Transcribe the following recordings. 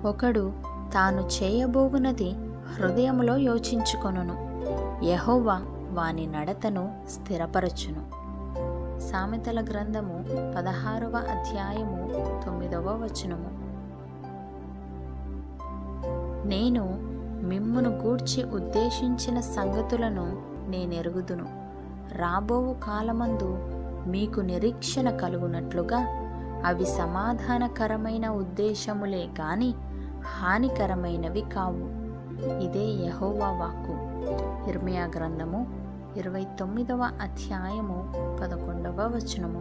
ఒకడు తాను చేయబోగునది హృదయములో యోచించుకొనును యెహోవా వాని నడతను స్థిరపరచును సామెతల గ్రంథము పదహారవ అధ్యాయము తొమ్మిదవ వచనము నేను మిమ్మును గూర్చి ఉద్దేశించిన సంగతులను నేనెరుగుదును రాబోవు కాలమందు మీకు నిరీక్షణ కలుగునట్లుగా అవి సమాధానకరమైన ఉద్దేశములే గాని హానికరమైనవి కావు ఇదే యహోవా వాక్కు ఇర్మియా గ్రంథము ఇరవై తొమ్మిదవ అధ్యాయము పదకొండవ వచనము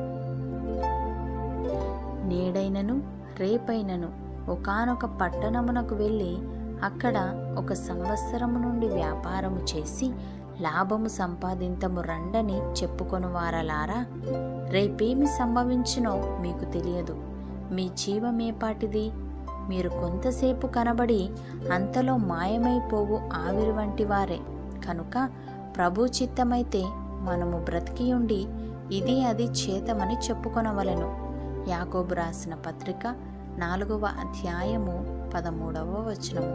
నేడైనను రేపైనను ఒకానొక పట్టణమునకు వెళ్ళి అక్కడ ఒక సంవత్సరము నుండి వ్యాపారము చేసి లాభము సంపాదింతము రండని చెప్పుకొను వారలారా రేపేమి సంభవించునో మీకు తెలియదు మీ జీవమేపాటిది మీరు కొంతసేపు కనబడి అంతలో మాయమైపోవు ఆవిరి వంటి వారే కనుక ప్రభు చిత్తమైతే మనము బ్రతికియుండి ఇది అది చేతమని చెప్పుకొనవలెను యాకోబు రాసిన పత్రిక నాలుగవ అధ్యాయము పదమూడవ వచనము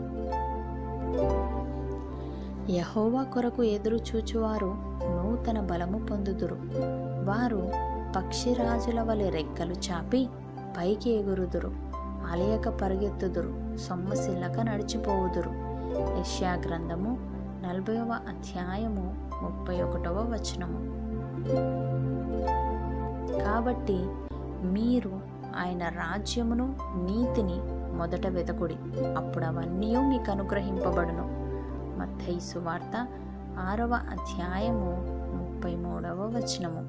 యహోవా కొరకు ఎదురు చూచువారు నూతన బలము పొందుదురు వారు పక్షిరాజుల వలె రెక్కలు చాపి పైకి ఎగురుదురు అలయక పరిగెత్తుదురు సొమ్మసిల్లక నడిచిపోవుదురు యష్యా గ్రంథము నలభైవ అధ్యాయము ముప్పై ఒకటవ వచనము కాబట్టి మీరు ఆయన రాజ్యమును నీతిని మొదట వెతకుడి అప్పుడు అవన్నీ మీకు అనుగ్రహింపబడును మత్తయి సువార్త ఆరవ అధ్యాయము ముప్పై మూడవ వచనము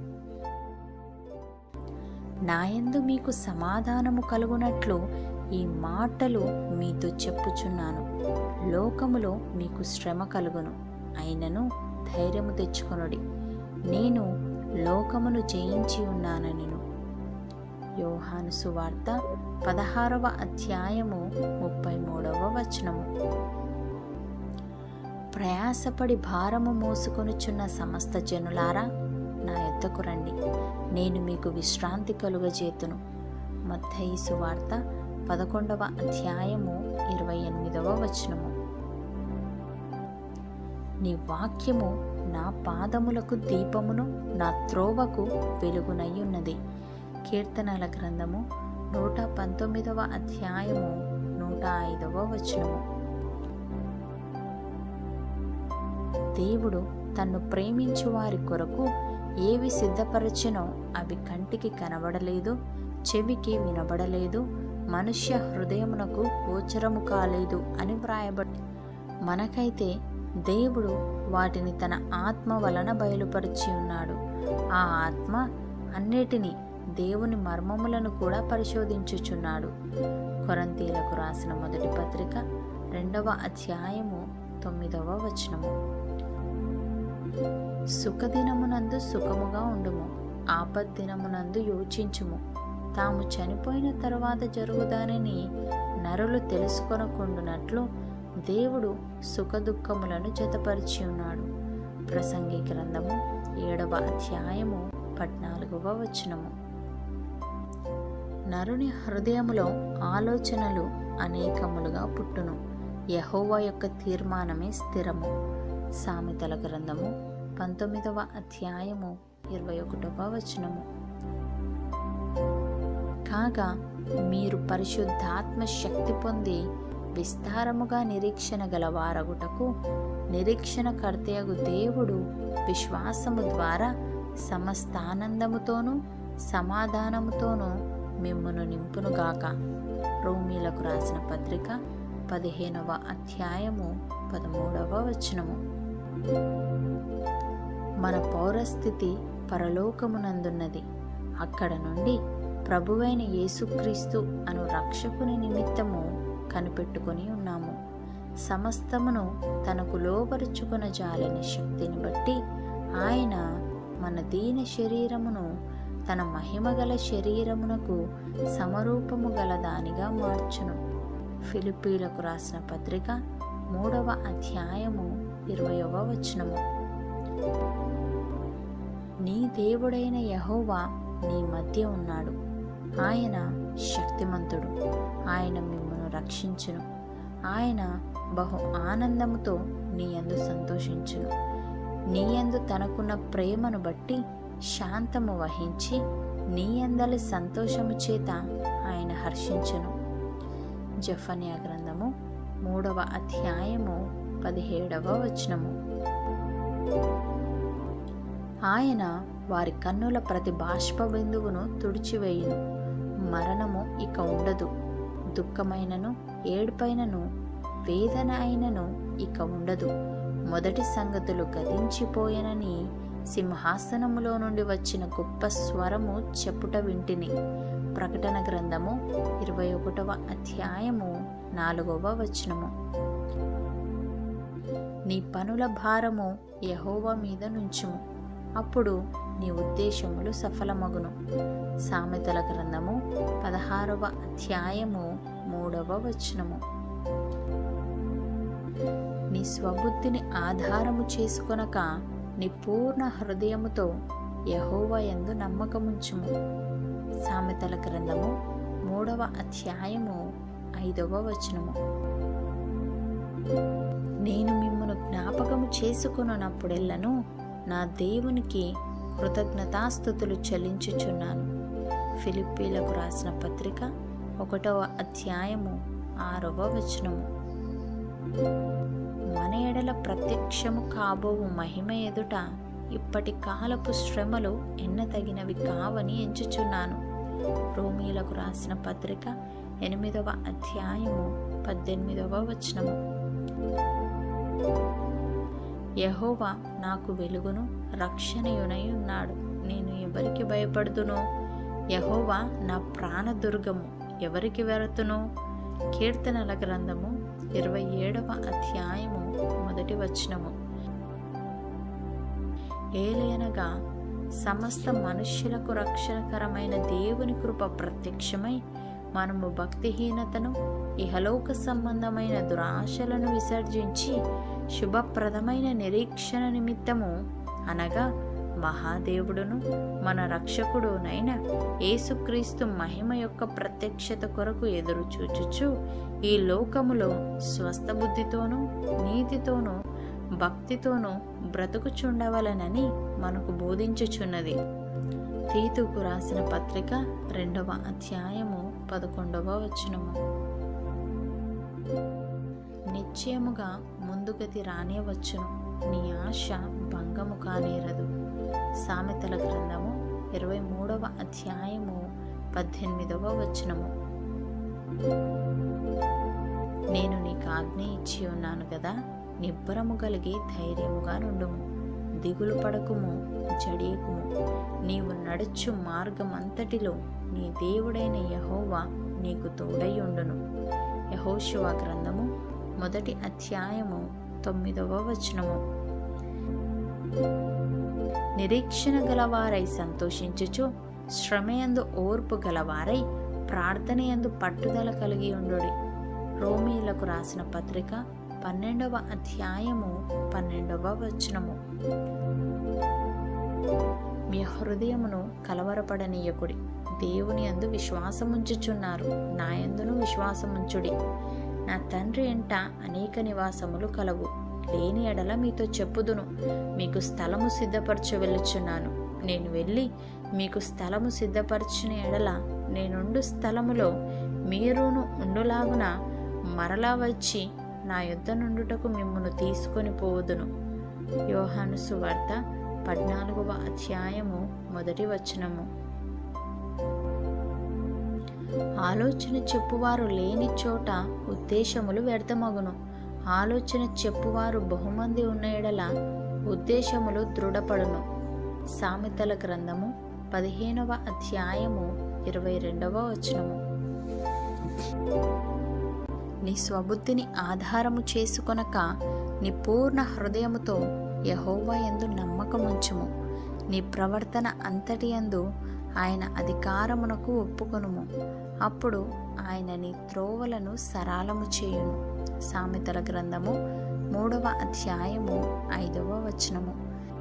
నాయందు మీకు సమాధానము కలుగునట్లు ఈ మాటలు మీతో చెప్పుచున్నాను లోకములో మీకు శ్రమ కలుగును అయినను ధైర్యము తెచ్చుకొనుడి నేను లోకమును జయించి ఉన్నాననిను యోహాను సువార్త పదహారవ అధ్యాయము ముప్పై మూడవ వచనము ప్రయాసపడి భారము మోసుకొనుచున్న సమస్త జనులారా నా ఎద్దకు రండి నేను మీకు విశ్రాంతి కలుగజేతును మత్తయి సువార్త పదకొండవ అధ్యాయము ఇరవై ఎనిమిదవ వచనము నీ వాక్యము నా పాదములకు దీపమును నా త్రోవకు వెలుగునయ్యున్నది కీర్తనల గ్రంథము నూట పంతొమ్మిదవ అధ్యాయము నూట ఐదవ వచనము దేవుడు తన్ను ప్రేమించు వారి కొరకు ఏవి సిద్ధపరచినో అవి కంటికి కనబడలేదు చెవికి వినబడలేదు మనుష్య హృదయమునకు గోచరము కాలేదు అని వ్రాయబడి మనకైతే దేవుడు వాటిని తన ఆత్మ వలన బయలుపరిచి ఉన్నాడు ఆ ఆత్మ అన్నిటినీ దేవుని మర్మములను కూడా పరిశోధించుచున్నాడు కొరంతీలకు రాసిన మొదటి పత్రిక రెండవ అధ్యాయము తొమ్మిదవ వచనము సుఖదినమునందు సుఖముగా ఉండుము ఆపద్దినమునందు యోచించుము తాము చనిపోయిన తరువాత జరుగుదానని నరులు తెలుసుకొనకుండునట్లు దేవుడు సుఖదుఖములను జతపరిచి ఉన్నాడు ప్రసంగి గ్రంథము ఏడవ అధ్యాయము పద్నాలుగవ వచనము నరుని హృదయములో ఆలోచనలు అనేకములుగా పుట్టును యహోవా యొక్క తీర్మానమే స్థిరము సామెతల గ్రంథము పంతొమ్మిదవ అధ్యాయము ఇరవై ఒకటవ వచనము కాగా మీరు పరిశుద్ధాత్మ శక్తి పొంది విస్తారముగా నిరీక్షణ గల వారగుటకు నిరీక్షణ కర్తయగు దేవుడు విశ్వాసము ద్వారా సమస్తానందముతోనూ సమాధానముతోనూ మిమ్మును నింపునుగాక రోమీలకు రాసిన పత్రిక పదిహేనవ అధ్యాయము పదమూడవ వచనము మన పౌరస్థితి పరలోకమునందున్నది అక్కడ నుండి ప్రభువైన యేసుక్రీస్తు అను రక్షకుని నిమిత్తము కనిపెట్టుకొని ఉన్నాము సమస్తమును తనకు లోపరుచుకున జాలిన శక్తిని బట్టి ఆయన మన దీన శరీరమును తన మహిమగల శరీరమునకు సమరూపము గల దానిగా మార్చును ఫిలిప్పీలకు రాసిన పత్రిక మూడవ అధ్యాయము ఇరవయవ వచనము నీ దేవుడైన యహోవా నీ మధ్య ఉన్నాడు ఆయన శక్తిమంతుడు ఆయన మిమ్మను రక్షించును ఆయన బహు ఆనందముతో నీ యందు సంతోషించును నీ యందు తనకున్న ప్రేమను బట్టి శాంతము వహించి నీ అందలి సంతోషము చేత ఆయన హర్షించును జఫన్యా గ్రంథము మూడవ అధ్యాయము పదిహేడవ వచనము ఆయన వారి కన్నుల ప్రతి బాష్ప బిందువును తుడిచివేయును మరణము ఇక ఉండదు దుఃఖమైనను ఏడుపైనను వేదన అయినను ఇక ఉండదు మొదటి సంగతులు గతించిపోయెనని సింహాసనములో నుండి వచ్చిన గొప్ప స్వరము చెప్పుట వింటిని ప్రకటన గ్రంథము ఇరవై ఒకటవ అధ్యాయము నాలుగవ వచనము నీ పనుల భారము యహోవా మీద నుంచుము అప్పుడు నీ ఉద్దేశములు సఫలమగును సామెతల గ్రంథము పదహారవ అధ్యాయము మూడవ వచనము నీ స్వబుద్ధిని ఆధారము చేసుకొనక నీ పూర్ణ హృదయముతో యహోవా యందు నమ్మకముంచుము సామెతల గ్రంథము మూడవ అధ్యాయము ఐదవ వచనము నేను మిమ్మను జ్ఞాపకము చేసుకొనున్నప్పుడెల్లను నా దేవునికి కృతజ్ఞతాస్థుతులు చెల్లించుచున్నాను ఫిలిప్పీలకు రాసిన పత్రిక ఒకటవ అధ్యాయము ఆరవ వచనము మన ఎడల ప్రత్యక్షము కాబోవు మహిమ ఎదుట ఇప్పటి కాలపు శ్రమలు ఎన్నతగినవి కావని ఎంచుచున్నాను రోమీలకు రాసిన పత్రిక ఎనిమిదవ అధ్యాయము పద్దెనిమిదవ వచనము యహోవా నాకు వెలుగును రక్షణయునై ఉన్నాడు నేను ఎవరికి భయపడుదును యహోవా నా ప్రాణదుర్గము ఎవరికి వెరతును కీర్తనల గ్రంథము ఇరవై ఏడవ అధ్యాయము మొదటి వచనము ఏలయనగా సమస్త మనుష్యులకు రక్షణకరమైన దేవుని కృప ప్రత్యక్షమై మనము భక్తిహీనతను ఇహలోక సంబంధమైన దురాశలను విసర్జించి శుభప్రదమైన నిరీక్షణ నిమిత్తము అనగా మహాదేవుడును మన రక్షకుడునైన యేసుక్రీస్తు మహిమ యొక్క ప్రత్యక్షత కొరకు ఎదురు చూచుచు ఈ లోకములో స్వస్థ బుద్ధితోనూ నీతితోనూ భక్తితోనూ బ్రతుకుచుండవలనని మనకు బోధించుచున్నది తీతుకు రాసిన పత్రిక రెండవ అధ్యాయము పదకొండవ వచనము నిశ్చయముగా ముందుగతి రానే వచ్చును నీ ఆశ భంగము కానేరదు సామెతల గ్రంథము ఇరవై మూడవ అధ్యాయము పద్దెనిమిదవ వచనము నేను నీకు ఆజ్ఞ ఇచ్చి ఉన్నాను కదా నిబ్బరము కలిగి ధైర్యముగా నుండుము దిగులు పడకుము జడియకుము నీవు నడుచు మార్గమంతటిలో నీ దేవుడైన యహోవా నీకు తోడై ఉండును యహోశివ గ్రంథము మొదటి అధ్యాయము తొమ్మిదవ వచనము నిరీక్షణ గలవారై సంతోషించుచు శ్రమయందు ఓర్పు గలవారై ప్రార్థనయందు పట్టుదల కలిగి ఉండుడి రోమీలకు రాసిన పత్రిక పన్నెండవ అధ్యాయము పన్నెండవ వచనము మీ హృదయమును కలవరపడనీయకుడి దేవుని అందు విశ్వాసముంచుచున్నారు నా యందును విశ్వాసముంచుడి నా తండ్రి ఎంట అనేక నివాసములు కలవు లేని ఎడల మీతో చెప్పుదును మీకు స్థలము సిద్ధపరచ వెళ్ళుచున్నాను నేను వెళ్ళి మీకు స్థలము సిద్ధపరచిన ఎడల నేనుండు స్థలములో మీరును ఉండులాగున మరలా వచ్చి నా యుద్ధ నుండుటకు మిమ్మును తీసుకొని పోవుదును యోహాను సువార్త పద్నాలుగవ అధ్యాయము మొదటి వచనము ఆలోచన చెప్పువారు లేని చోట ఉద్దేశములు వ్యర్థమగును ఆలోచన చెప్పువారు బహుమంది ఉన్న ఎడల ఉద్దేశములు దృఢపడును సామెతల గ్రంథము పదిహేనవ అధ్యాయము ఇరవై రెండవ వచనము నీ స్వబుద్ధిని ఆధారము చేసుకొనక నీ పూర్ణ హృదయముతో యహోవా యందు నమ్మకముంచుము నీ ప్రవర్తన అంతటి యందు ఆయన అధికారమునకు ఒప్పుకొనుము అప్పుడు ఆయన నీ త్రోవలను సరాలము చేయును సామెతల గ్రంథము మూడవ అధ్యాయము ఐదవ వచనము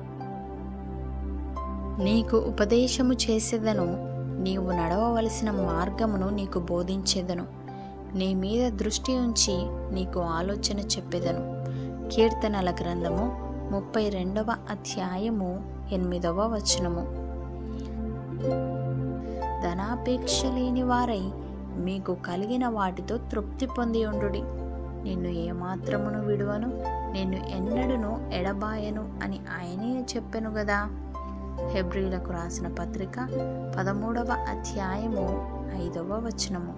నీకు ఉపదేశము చేసేదను నీవు నడవవలసిన మార్గమును నీకు బోధించేదను నీ మీద దృష్టి ఉంచి నీకు ఆలోచన చెప్పెదను కీర్తనల గ్రంథము ముప్పై రెండవ అధ్యాయము ఎనిమిదవ వచనము ధనాపేక్ష లేని వారై మీకు కలిగిన వాటితో తృప్తి పొంది ఉండుడి నిన్ను ఏమాత్రమును విడువను నిన్ను ఎన్నడను ఎడబాయను అని ఆయనే చెప్పెను గదా హెబ్రిలకు రాసిన పత్రిక పదమూడవ అధ్యాయము ఐదవ వచనము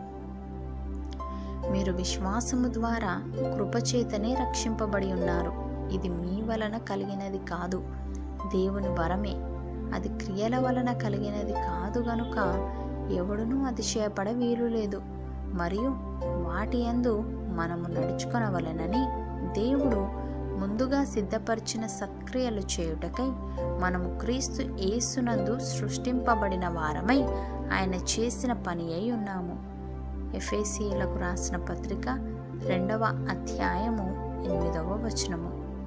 మీరు విశ్వాసము ద్వారా కృపచేతనే రక్షింపబడి ఉన్నారు ఇది మీ వలన కలిగినది కాదు దేవుని వరమే అది క్రియల వలన కలిగినది కాదు గనుక ఎవడునూ అతిశయపడ వీలు లేదు మరియు వాటి యందు మనము నడుచుకొనవలెనని దేవుడు ముందుగా సిద్ధపరిచిన సక్రియలు చేయుటకై మనము క్రీస్తు యేసునందు సృష్టింపబడిన వారమై ఆయన చేసిన పని అయి ఉన్నాము ఎఫేసీలకు రాసిన పత్రిక రెండవ అధ్యాయము ఎనిమిదవ వచనము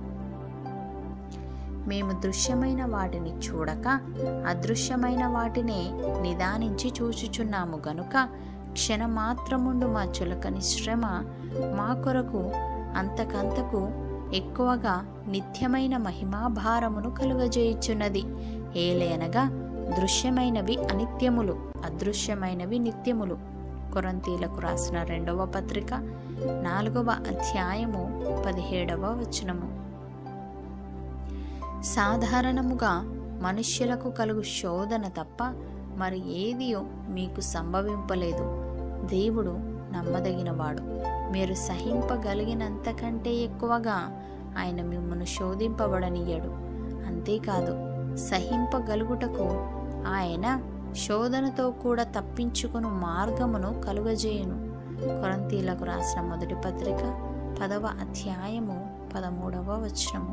మేము దృశ్యమైన వాటిని చూడక అదృశ్యమైన వాటినే నిదానించి చూచుచున్నాము గనుక క్షణమాత్రముండు మా చులకని శ్రమ మా కొరకు అంతకంతకు ఎక్కువగా నిత్యమైన మహిమాభారమును కలుగజేయుచున్నది ఏలేనగా దృశ్యమైనవి అనిత్యములు అదృశ్యమైనవి నిత్యములు కొరంతీలకు రాసిన రెండవ పత్రిక నాలుగవ అధ్యాయము పదిహేడవ వచనము సాధారణముగా మనుష్యులకు కలుగు శోధన తప్ప మరి ఏదియో మీకు సంభవింపలేదు దేవుడు నమ్మదగినవాడు మీరు సహింపగలిగినంతకంటే ఎక్కువగా ఆయన మిమ్మల్ని శోధింపబడనియ్యడు అంతేకాదు సహింపగలుగుటకు ఆయన శోధనతో కూడా తప్పించుకుని మార్గమును కలుగజేయును కొరంతీలకు రాసిన మొదటి పత్రిక పదవ అధ్యాయము పదమూడవ వచనము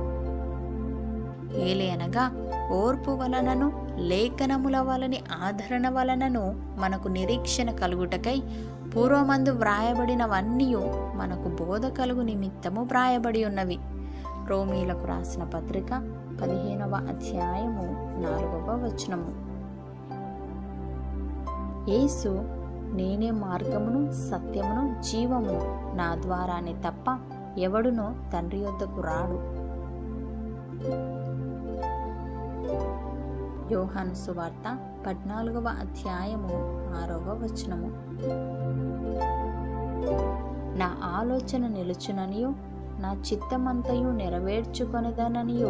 ఏలేనగా ఓర్పు వలనను లేఖనముల వలని ఆదరణ వలనను మనకు నిరీక్షణ కలుగుటకై పూర్వమందు వ్రాయబడినవన్నీ మనకు బోధ కలుగు నిమిత్తము వ్రాయబడి ఉన్నవి రోమీలకు రాసిన పత్రిక పదిహేనవ అధ్యాయము నాలుగవ వచనము యేసు నేనే మార్గమును సత్యమును జీవమును నా ద్వారానే తప్ప ఎవడునో తండ్రి యొద్దకు రాడు యోహాను సువార్త పద్నాలుగవ అధ్యాయము ఆరవ వచనము నా ఆలోచన నిలుచుననియో నా చిత్తమంతయు నెరవేర్చుకొనిదననియో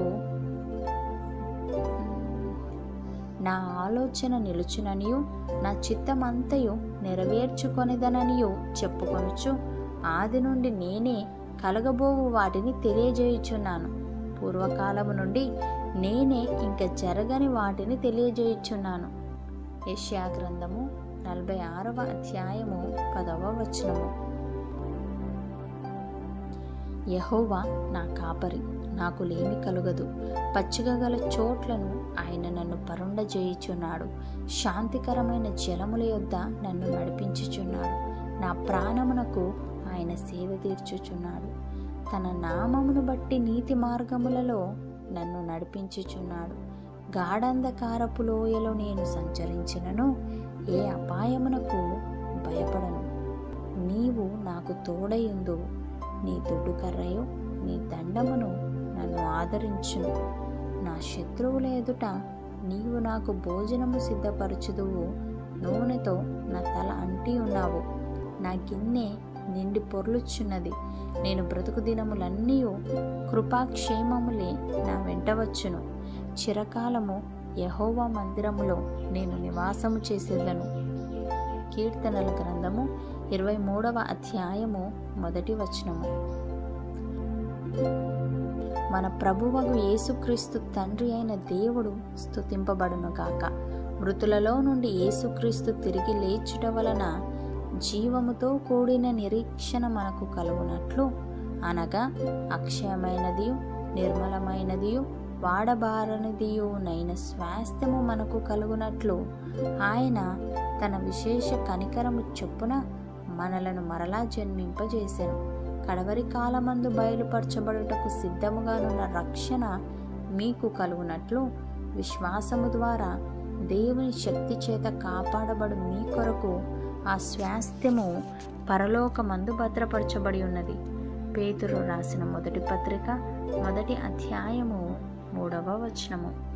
నా ఆలోచన నిలుచుననియు నా చిత్తమంతయు నెరవేర్చుకొనిదననియు చెప్పుకొనుచు ఆది నుండి నేనే కలగబోవు వాటిని తెలియజేయుచున్నాను పూర్వకాలము నుండి నేనే ఇంక జరగని వాటిని తెలియజేయుచున్నాను యష్యా గ్రంథము నలభై ఆరవ అధ్యాయము పదవ వచనము యహోవా నా కాపరి నాకు లేమి కలుగదు పచ్చిక గల చోట్లను ఆయన నన్ను పరుండజేయుచున్నాడు శాంతికరమైన జలముల యొద్ద నన్ను నడిపించుచున్నాడు నా ప్రాణమునకు ఆయన సేద తీర్చుచున్నాడు తన నామమును బట్టి నీతి మార్గములలో నన్ను నడిపించుచున్నాడు గాఢంధకారపు లోయలో నేను సంచరించినను ఏ అపాయమునకు భయపడను నీవు నాకు తోడయుందు నీ దుడ్డుకర్రయు నీ దండమును నన్ను ఆదరించును నా శత్రువుల ఎదుట నీవు నాకు భోజనము సిద్ధపరచుదువు నూనెతో నా తల అంటి ఉన్నావు నా గిన్నె నిండి పొర్లుచున్నది నేను బ్రతుకు దినములన్నీ కృపాక్షేమములే నా వెంట వచ్చును చిరకాలము యహోవా మందిరములో నేను నివాసము చేసేదను కీర్తనల గ్రంథము ఇరవై మూడవ అధ్యాయము మొదటి వచనము మన ప్రభువగు యేసుక్రీస్తు తండ్రి అయిన దేవుడు స్తుతింపబడును గాక మృతులలో నుండి యేసుక్రీస్తు తిరిగి లేచుట వలన జీవముతో కూడిన నిరీక్షణ మనకు కలుగునట్లు అనగా అక్షయమైనదియు నిర్మలమైనదియు వాడబారనిదియు నైన స్వాస్థ్యము మనకు కలుగునట్లు ఆయన తన విశేష కనికరము చొప్పున మనలను మరలా జన్మింపజేసెను కడవరి కాలమందు బయలుపరచబడుటకు సిద్ధముగానున్న రక్షణ మీకు కలుగునట్లు విశ్వాసము ద్వారా దేవుని శక్తి చేత కాపాడబడు మీ కొరకు ఆ స్వాస్థ్యము పరలోకమందు భద్రపరచబడి ఉన్నది పేతురు రాసిన మొదటి పత్రిక మొదటి అధ్యాయము మూడవ వచనము